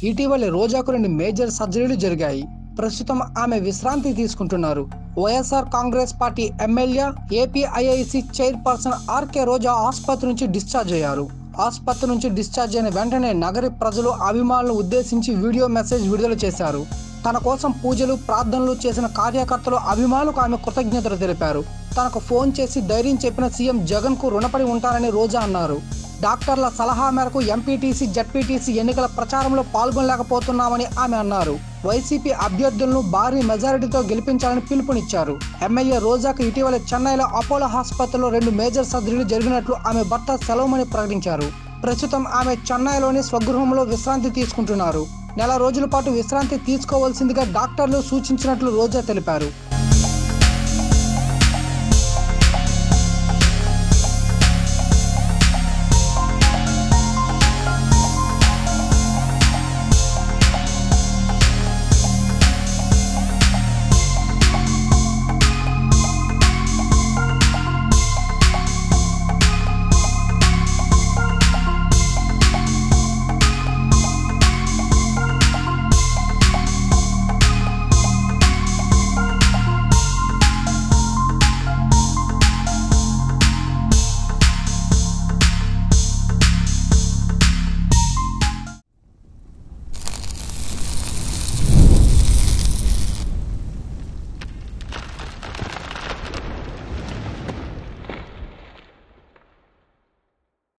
ఇటీవల రోజాకు రెండు మేజర్ సర్జరీలు జరిగాయి ప్రస్తుతం ఆమె విశ్రాంతి తీసుకుంటున్నారు YSR Congress party MLA APIIC chairperson RK Roja ఆసుపత్రి నుంచి డిశ్చార్జ్ అయ్యారు ఆసుపత్రి నుంచి డిశ్చార్జ్ అయిన వెంటనే నగరి ప్రజలు అభిమానులను ఉద్దేశించి వీడియో మెసేజ్ విడుదల చేశారు తన కోసం పూజలు ప్రార్థనలు చేసిన కార్యకర్తలు అభిమానులకు ఆమె కృతజ్ఞతలు తెలిపారు తనకు ఫోన్ చేసి ధైర్యం చెప్పిన సీఎం జగన్ కు రుణపడి ఉంటారని రోజా అన్నారు డాక్టర్ల సలహా మేరకు ఎంపీటీసీ జడ్పీటీసీ ఎన్నికల ప్రచారంలో పాల్గొనలేకపోతున్నామని ఆమె అన్నారు వైసీపీ అభ్యర్థులను భారీ మెజారిటీతో గెలిపించాలని పిలుపునిచ్చారు ఎమ్మెల్యే రోజాకు ఇటీవల చెన్నైలో అపోలో ఆసుపత్రిలో రెండు మేజర్ సర్జరీలు జరిగినట్లు ఆమె భర్త సెలవుమని ప్రకటించారు ప్రస్తుతం ఆమె చెన్నైలోని స్వగృహంలో విశ్రాంతి తీసుకుంటున్నారు నెల రోజుల పాటు విశ్రాంతి తీసుకోవాల్సిందిగా డాక్టర్లు సూచించినట్లు రోజా తెలిపారు